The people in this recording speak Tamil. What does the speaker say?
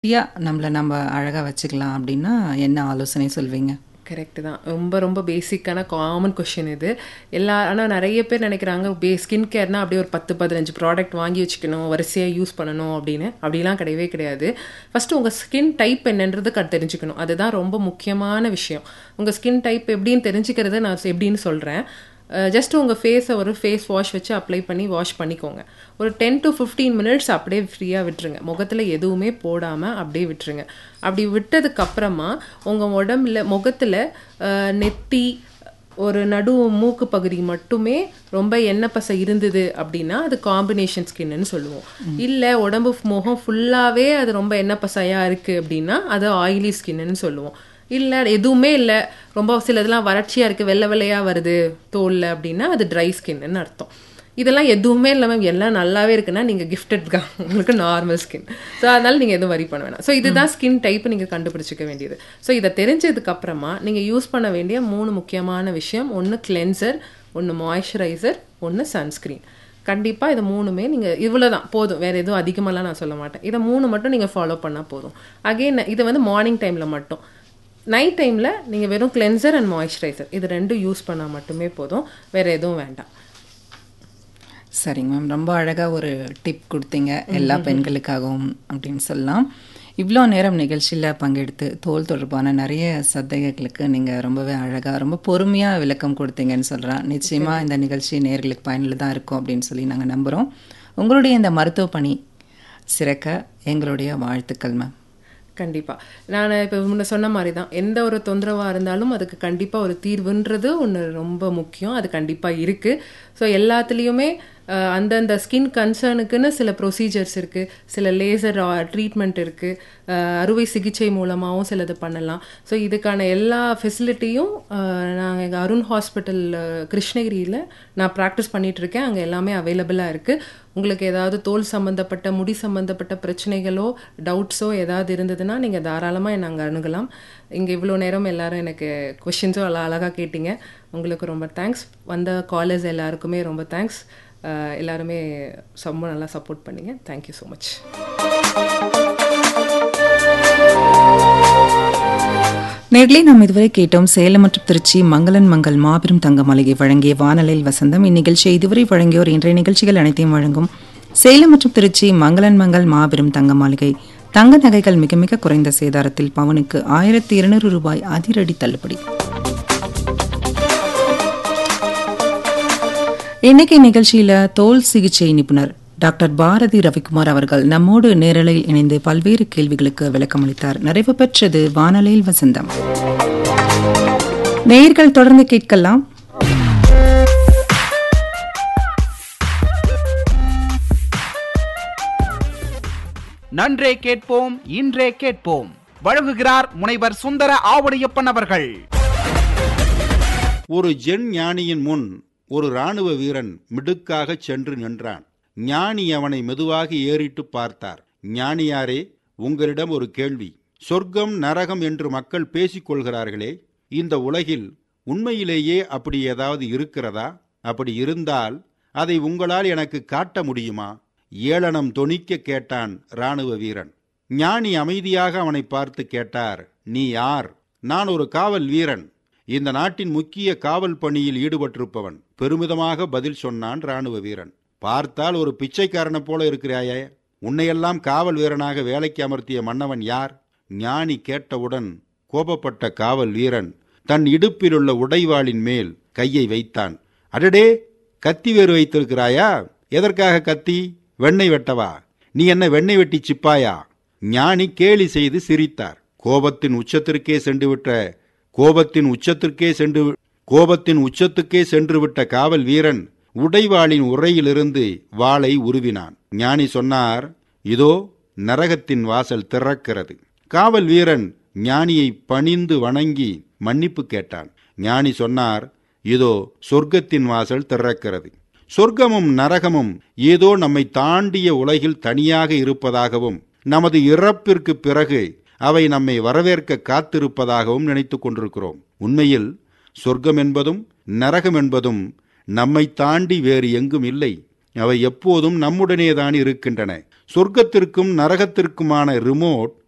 யா நம்மள நம்ம அழகா வச்சுக்கலாம் அப்படின்னா என்ன ஆலோசனை சொல்வீங்க? கரெக்ட் தான். ரொம்ப ரொம்ப பேசிக்கான காமன் கொஸ்டின் இது. எல்லா ஆனா நெறைய பேர் நெனைக்கிறாங்க, பே ஸ்கின் கேர்னா அப்படியே ஒரு 10, 15 ப்ராடக்ட் வாங்கி வச்சுக்கணும், வரிசையா யூஸ் பண்ணணும் அப்படின்னு. அப்படிலாம் கிடையவே கிடையாது. ஃபர்ஸ்ட்டு உங்க ஸ்கின் டைப் என்னன்றது க தெரிஞ்சுக்கணும். அதுதான் ரொம்ப முக்கியமான விஷயம். உங்க ஸ்கின் டைப் எப்படின்னு தெரிஞ்சுக்கிறத நான் எப்படின்னு சொல்றேன். அ ஜஸ்ட் உங்க ஃபேஸ ஒரு ஃபேஸ் வாஷ் வச்சு அப்ளை பண்ணி வாஷ் பண்ணிக்கோங்க. ஒரு 10 டூ 15 மினிட்ஸ் அப்படியே ஃப்ரீயா விட்டுருங்க. முகத்துல எதுவுமே போடாம அப்படியே விட்டுருங்க. அப்படி விட்டதுக்கு அப்புறமா உங்க உடம்புல முகத்துல அ நெத்தி, ஒரு நடு மூக்கு பகுதி மட்டுமே ரொம்ப எண்ணெய் பசை இருந்தது அப்படின்னா, அது காம்பினேஷன் ஸ்கின்னுன்னு சொல்லுவோம். இல்ல உடம்பு முகம் ஃபுல்லாவே அது ரொம்ப எண்ணெய் பசையா இருக்கு அப்படின்னா, அது ஆயிலி ஸ்கின்னுன்னு சொல்லுவோம். இல்ல எதுவுமே இல்ல, ரொம்ப சிலதெல்லாம் வறட்சியா இருக்கு, வெள்ளை வெள்ளையா வருது தோல்ல அப்படின்னா, அது ட்ரை ஸ்கின்னுன்னு அர்த்தம். இதெல்லாம் எதுவுமே இல்லாம எல்லாம் நல்லாவே இருக்குன்னா, நீங்க கிஃப்டட் தான். உங்களுக்கு நார்மல் ஸ்கின். ஸோ அதனால நீங்க எதுவும் வொரி பண்ண வேணாம். ஸோ இதுதான் ஸ்கின் டைப் நீங்க கண்டுபிடிச்சுக்க வேண்டியது. ஸோ இத தெரிஞ்சதுக்கு அப்புறமா நீங்க யூஸ் பண்ண வேண்டிய 3 முக்கியமான விஷயம். ஒண்ணு கிளென்சர், ஒண்ணு மாய்ஸ்சரைசர், ஒண்ணு சன்ஸ்கிரீன். கண்டிப்பா இது 3மே நீங்க இவ்வளோதான் போதும். வேற எதுவும் அதிகமாலாம் நான் சொல்ல மாட்டேன். இத 3 மட்டும் நீங்க ஃபாலோ பண்ணா போதும். அகைன் இது வந்து மார்னிங் டைம்ல மட்டும். நைட் டைம்ல நீங்க வெறும் கிளென்சர் அண்ட் மாய்ஸ்சரைசர் இது 2ம் யூஸ் பண்ணா மட்டுமே போதும். வேற எதுவும் வேண்டாம். சரிங்க மேம். ரொம்ப அழகா ஒரு டிப் குடுத்தீங்க. எல்லா பெண்களுக்காகவும் அப்படின்னு சொல்லலாம். இவ்ளோ நேரம் நிகழ்ச்சியில பங்கெடுத்து தோல் தொடர்பான நெறைய சந்தேகங்களுக்கு நீங்க ரொம்பவே அழகா, ரொம்ப பொறுமையா விளக்கம் குடுத்தீங்கன்னு சொல்றேன். நிச்சயமா இந்த நிகழ்ச்சி நேயர்களுக்கு பயனுள்ளதா இருக்கும் அப்படின்னு சொல்லி நாங்க நம்புறோம். உங்களுடைய இந்த மருத்துவ பணி சிறக்க எங்களுடைய வாழ்த்துக்கள் மேம். கண்டிப்பா. நான் இப்ப முன்ன சொன்ன மாரி தான். எந்த ஒரு தொந்தரவா இருந்தாலும் அதுக்கு கண்டிப்பா ஒரு தீர்வுன்றது ஒண்ணு ரொம்ப முக்கியம். அது கண்டிப்பா இருக்கு. ஸோ எல்லாத்துலயுமே அ அந்தந்த ஸ்கின் கன்சர்னுக்குன்னு சில ப்ரொசீஜர்ஸ் இருக்கு. சில லேசர் அ ட்ரீட்மெண்ட் இருக்கு. அ அறுவை சிகிச்சை மூலமாவும் சிலது பண்ணலாம். ஸோ இதுக்கான எல்லா ஃபெசிலிட்டியும் அ நாங்க எங்க அருண் ஹாஸ்பிட்டல் கிருஷ்ணகிரியில நான் பிராக்டிஸ் பண்ணிட்டு இருக்கேன். அங்க எல்லாமே அவைலபிளா இருக்கு. உங்களுக்கு ஏதாவது தோல் சம்பந்தப்பட்ட, முடி சம்பந்தப்பட்ட பிரச்சனைகளோ, டவுட்ஸோ ஏதாவது இருந்ததுன்னா, நீங்க தாராளமா என்ன அங்க அணுகலாம். இங்க இவ்ளோ நேரம் எல்லாரும் எனக்கு கொஸ்டின்ஸும் அழ அழகா கேட்டீங்க. உங்களுக்கு ரொம்ப தேங்க்ஸ். வந்த காலர்ஸ் எல்லாருக்குமே ரொம்ப தேங்க்ஸ். அ எல்லாருமே ரொம்ப நல்லா சப்போர்ட் பண்ணீங்க. Thank you so much. நேர்களே நாம் இதுவரை கேட்டோம் சேலம் மற்றும் திருச்சி மங்களன் மங்கள் மாபெரும் தங்க மாளிகை வழங்கிய வானலில் வசந்தம். இந்நிகழ்ச்சியை இதுவரை வழங்கியோர் இன்றைய நிகழ்ச்சிகள் அனைத்தையும் வழங்கும் சேலம் மற்றும் திருச்சி மங்களன் மங்கள் மாபெரும் தங்க மாளிகை. தங்க நகைகள் மிக மிக குறைந்த சேதாரத்தில் பவனுக்கு ஆயிரத்தி இருநூறு ரூபாய் அதிரடி தள்ளுபடி. இன்னைக்கு நிகழ்ச்சியில தோல் சிகிச்சை நிபுணர் டாக்டர் பாரதி ரவிக்குமார் அவர்கள் நம்மோடு நேரலையில் இணைந்து பல்வேறு கேள்விகளுக்கு விளக்கமளித்தார். நிறைவு பெற்றது வானலையில் வசந்தம். நேயர்கள் தொடர்ந்து கேட்கலாம். நன்றே கேட்போம் இன்றே கேட்போம் வழங்குகிறார் முனைவர் சுந்தர ஆவுடையப்பன் அவர்கள் ஒரு ஜென் ஞானியின் முன் ஒரு ராணுவ வீரன் மிடுக்காகச் சென்று நின்றான் ஞானி அவனை மெதுவாக ஏறிட்டு பார்த்தார் ஞானியாரே உங்களிடம் ஒரு கேள்வி சொர்க்கம் நரகம் என்று மக்கள் பேசிக் கொள்கிறார்களே இந்த உலகில் உண்மையிலேயே அப்படி ஏதாவது இருக்கிறதா அப்படி இருந்தால் அதை உங்களால் எனக்கு காட்ட முடியுமா ஏளனம் தொனிக்க கேட்டான் ராணுவ வீரன் ஞானி அமைதியாக அவனை பார்த்து கேட்டார் நீ யார் நான் ஒரு காவல் வீரன் இந்த நாட்டின் முக்கிய காவல் பணியில் ஈடுபட்டிருப்பவன் பெருமிதமாக பதில் சொன்னான் ராணுவ வீரன் பார்த்தால் ஒரு பிச்சைக்காரனை போல இருக்கிறாயே உன்னையெல்லாம் காவல் வீரனாக வேலைக்கு அமர்த்திய மன்னவன் யார் ஞானி கேட்டவுடன் கோபப்பட்ட காவல் வீரன் தன் இடுப்பிலுள்ள உடைவாளின் மேல் கையை வைத்தான் அடடே கத்தி வேறு வைத்திருக்கிறாயா எதற்காக கத்தி வெண்ணெய் வெட்டவா நீ என்ன வெண்ணெய் வெட்டி சிப்பாயா ஞானி கேலி செய்து சிரித்தார் கோபத்தின் உச்சத்திற்கே சென்றுவிட்ட கோபத்தின் உச்சத்திற்கே சென்று கோபத்தின் உச்சத்துக்கே சென்றுவிட்ட காவல் வீரன் உடைவாளின் உரையிலிருந்து வாளை உருவினான் ஞானி சொன்னார் இதோ நரகத்தின் வாசல் திறக்கிறது காவல் வீரன் ஞானியை பணிந்து வணங்கி மன்னிப்பு கேட்டான் ஞானி சொன்னார் இதோ சொர்க்கத்தின் வாசல் திறக்கிறது சொர்க்கமும் நரகமும் ஏதோ நம்மை தாண்டிய உலகில் தனியாக இருப்பதாகவும் நமது இறப்பிற்கு பிறகு அவை நம்மை வரவேற்க காத்திருப்பதாகவும் நினைத்துக் கொண்டிருக்கிறோம் உண்மையில் சொர்க்கம் என்பதும் நரகம் என்பதும் நம்மை தாண்டி வேறு எங்கும் இல்லை அவை எப்போதும் நம்முடனேதான் இருக்கின்றன சொர்க்கத்திற்கும் நரகத்திற்குமான ரிமோட்